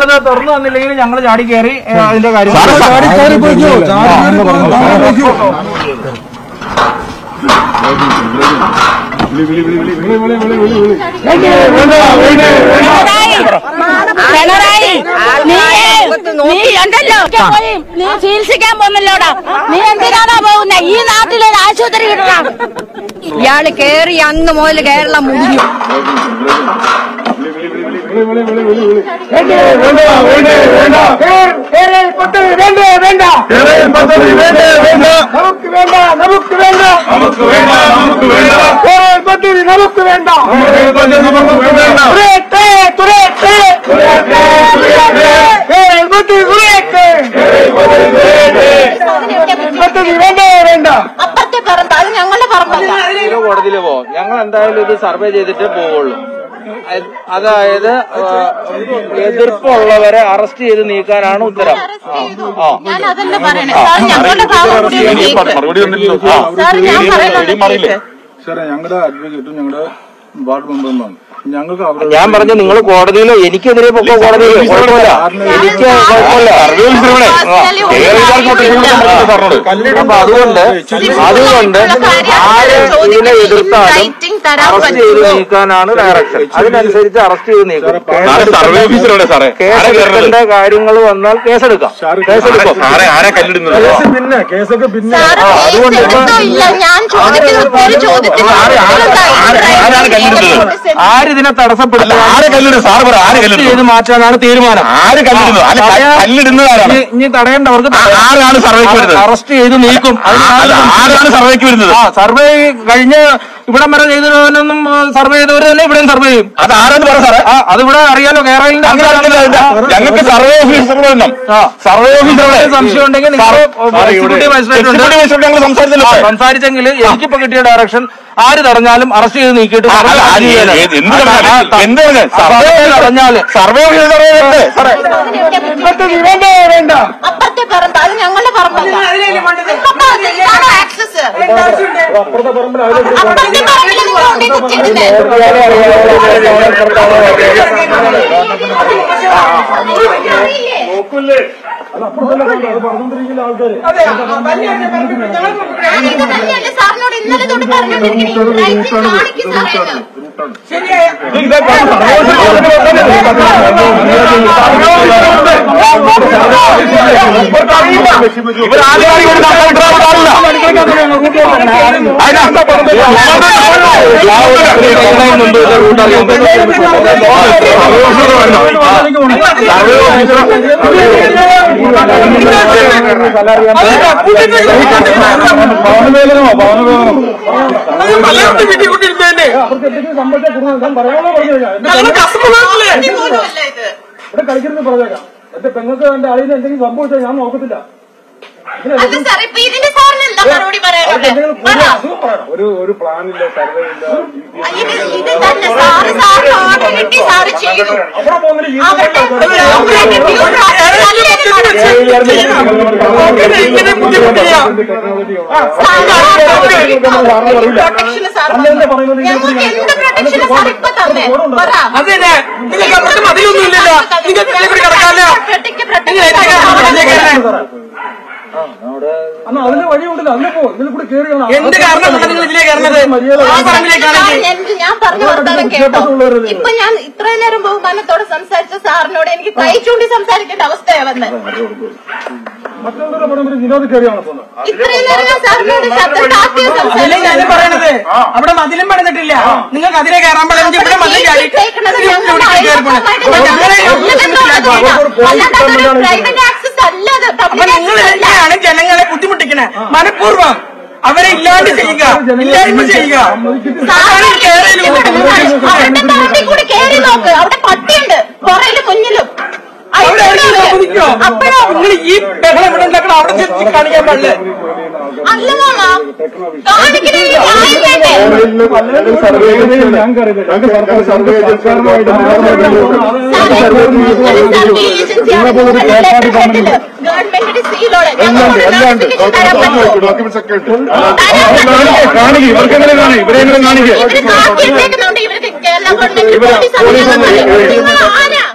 നിങ്ങളിത് തുറന്നു തന്നില്ലെങ്കിൽ ഞങ്ങൾ ചാടി കയറി ഏ, അതിന്റെ കാര്യം പിണറായി നീ നീ ഉണ്ടല്ലോ പോയി നീ ചികിത്സിക്കാൻ പോകുന്നല്ലോടാ നീ എന്തിനാടാ പോകുന്നെ ഈ നാട്ടിലൊരു ആശുപത്രി കിട്ടണം ഇയാള് കേറി അന്ന് മുതൽ കേരളം മുടിഞ്ഞു നമുക്ക് വേണ്ട നമുക്ക് വേണ്ട നമുക്ക് വേണ്ട നമുക്ക് വേണ്ട കേരള പദ്ധതി നമുക്ക് വേണ്ട നമുക്ക് വേണ്ട തുറയട്ടെ തുറയട്ടെ കേരള പദ്ധതി തുറയട്ടെ പദ്ധതി വേണ്ടേ വേണ്ട അപ്പുറത്തെ പറമ്പ് അത് ഞങ്ങളുടെ പറമ്പല്ല കോടതിയിൽ പോകും ഞങ്ങൾ എന്തായാലും ഇത് സർവേ ചെയ്തിട്ടേ പോവുള്ളൂ അത് അതായത് ആ, എതിർപ്പുള്ളവരെ അറസ്റ്റ് ചെയ്ത് നീക്കാനാണ് ഉത്തരം ആ ഞാൻ അതല്ല പറയണേ സാർ ഞങ്ങളുടെ ഭാഗം കൂടി ഒന്ന് കേൾക്ക്. മറുപടി വന്നിട്ടില്ല സാർ ഞാൻ പറയുന്നത് കേൾക്ക്. സാറേ ഞങ്ങളുടെ അഡ്വക്കേറ്റും ഞങ്ങളുടെ വാർഡ് മെമ്പറുമാണ് ഞങ്ങൾക്ക് അവരുടെ ഞാൻ പറഞ്ഞു നിങ്ങൾ കോടതിയിലോ എനിക്കെതിരെ പൊക്കോ കോടതിയിലോ കുഴപ്പമില്ല എനിക്ക് കുഴപ്പമില്ല അപ്പൊ അതുകൊണ്ട് അതുകൊണ്ട് ആര് ഇതിനെ എതിർത്താലും അറസ്റ്റ് ചെയ്ത് നീക്കാനാണ് ഡയറക്ഷൻ അതിനനുസരിച്ച് അറസ്റ്റ് ചെയ്ത് നീക്കും സർവേ ഓഫീസറാണ് സാറേ കേസെടുക്കേണ്ട കാര്യങ്ങൾ വന്നാൽ കേസെടുക്കാം കേസെടുക്കും സാറേ ആരാ കല്ലിടുന്നത് പിന്നെ കേസൊക്കെ പിന്നെ സാറ് അതുകൊണ്ട് കേസ് ഇപ്പൊ എടുത്തോ ഇല്ല ഞാൻ ചോദിക്കുന്ന ഒരു ചോദ്യത്തിന് ആര് ആര് ആരാണ് കല്ലിടുന്നത്? ആരിതിനെ തടസ്സപ്പെടുത്തുക ആരെ കല്ലിടും സാർ പറ ആരെ അറസ്റ്റ് കല്ലിടുന്നത് ചെയ്ത് മാറ്റാനാണ് തീരുമാനം ആര് കല്ലിടുന്നത് അല്ല തടയാൻ- കല്ലിടുന്നത് ആരാണ് ഇനി- ഇനി തടയേണ്ടവർക്ക് ആ- ആരാണ് സർവേക്ക് വരുന്നത്? അറസ്റ്റ് ചെയ്ത് നീക്കും അതിന് അല്ല, ആരാണ് സർവേക്ക് വരുന്നത് ആ സർവേ കഴിഞ്ഞ് ഇവിടം വരെ ചെയ്തവനൊന്നും സർവേ ചെയ്തവർ തന്നെ ഇവിടെയും സർവേ ചെയ്യും അത് ആരാന്ന് പറ സാറേ ആ അതിവിടെ അറിയാലോ കേരളത്തിന്റെ അങ്ങനെ അറിയില്ല. ഞങ്ങൾക്ക് സർവേ ഓഫീസർ വേണം സർവേ ഓഫീസർ സംശയം ഉണ്ടെങ്കിൽ നിങ്ങൾ എക്സിക്യൂട്ടീവ് മജിസ്ട്രേറ്റ് ഉണ്ട് ഞങ്ങൾ സംസാരിച്ചല്ലോ ആ, സംസാരിച്ചെങ്കിൽ എനിക്കിപ്പോ കിട്ടിയ ഡയറക്ഷൻ ആര് തടഞ്ഞാലും അറസ്റ്റ് ചെയ്ത് നീക്കിയിട്ട് ആ, അല്ല, അത് ചെയ്യാനാണ്. ഏത് എന്ത് ആ, തടഞ്ഞാലും? ആ, എന്ത് തടഞ്ഞാലും? സർവേ തടഞ്ഞാല് സർവേ ഓഫീസർ സാറേ അപ്പുറത്തെ പറമ്പ് അത് ഞങ്ങളുടെ പറമ്പല്ല അപ്പൊ അതിലാണ് ആക്സസ് അപ്പുറത്തെ പറമ്പിൽ നിങ്ങൾ കൊണ്ടേ കുത്തിയിട്ടില്ലേ? അറിയില്ലേ? ഞാനിത് തന്നെയല്ലേ സാറിനോട് ഇന്നലെ തൊട്ട് പറഞ്ഞുകൊണ്ടിരിക്കുന്നത് ലൈറ്റിൽ കാണിക്ക് സാറേ എന്ന്. ഇവർ ആദ്യമായി കൊണ്ട് ഇത് പോലുമല്ല ഇത്. അല്ല സാർ ഇപ്പൊ ഇതിന് സാറിന് എന്താ മറുപടി പറയാനുള്ളത് പറ. ഒരു ഒരു പ്ലാനില്ല സർവേ ഇല്ല ഇത് ഇത് തന്നെ സാറ് സാറിന് ഓർഡർ കിട്ടി സാറ് ചെയ്തു അവരുടെ അവരുടെ ബ്യൂറോക്രാറ്റ് പ്രൊട്ടക്ഷൻ സാർ ഞങ്ങൾക്ക് എന്ത് പ്രൊട്ടക്ഷൻ സാർ ഇപ്പൊ തന്നെ പറ അതിനെ നിങ്ങൾക്ക് അവിടുത്തെ മതിലൊന്നും ഇല്ലല്ലോ നിങ്ങൾക്ക് ഇതിലെ കൂടി കിടക്കാമല്ലോ നിങ്ങൾ ഏറ്റവും എന്ത് കാരണം കൊണ്ട് നിങ്ങൾ ഇതിലേക്ക് കയറുന്നത് ആ പറമ്പിലേക്കാണെങ്കിൽ എന്ത് ഞാൻ പറഞ്ഞ വർത്താനം കേട്ടോ ഇപ്പൊ ഞാൻ ഇത്രയും നേരം ബഹുമാനത്തോടെ സംസാരിച്ച സാറിനോട് എനിക്ക് കൈ ചൂണ്ടി സംസാരിക്കേണ്ട അവസ്ഥയാ വന്നത് ഇത്രയും നേരം ഞാൻ സാറിനോട് ശബ്ദം താഴ്ത്തിയാ അതല്ലേ ഞാനും സംസാരിച്ചത് പറയണത് അവിടെ മതിലും പണിതിട്ടില്ല നിങ്ങൾക്ക് അതിലെ കയറാൻ പാടില്ല ഇവിടെ മതിൽ ചാടി പ്രൈവറ്റ് ആക്സസ് അല്ലാതെ അപ്പൊ നിങ്ങൾ തന്നെയാണ് ജനങ്ങളെ ബുദ്ധിമുട്ടിക്കണേ മനഃപൂർവ്വം അവരെ ഇല്ലാണ്ട് ചെയ്യുക ഇല്ലായ്മ ചെയ്യുക അതാണ് ഈ കേരളയിൽ അവരുടെ പറമ്പിൽ കൂടി കേറി നോക്ക് അവിടെ പട്ടിയുണ്ട് പുറയിലും മുന്നിലും അവിടെ ചോദിക്കോ അപ്പോഴോ നിങ്ങൾ ഈ ബഹളം ഇവിടെ ഉണ്ടാക്കണം അവിടെ ചെന്ന് കാണിക്കാൻ പാടില്ല അല്ല മാമ കാണിക്കുന്നതിന് ന്യായം വേണ്ടേ ഗവൺമെന്റിന്റെ സീലോടെ ഡോക്യുമെന്റ്സ് ഒക്കെ കാണിക്കും ഇവർക്ക് എങ്ങനെ കാണും ഇവരെ എങ്ങനെ കാണിക്കും ഇവര് കാത്തിട്ടേക്കുന്നുണ്ട് ഇവർക്ക് കേരള ഗവൺമെന്റ് പോലീസ് അധികാരം നിങ്ങൾ ആരാ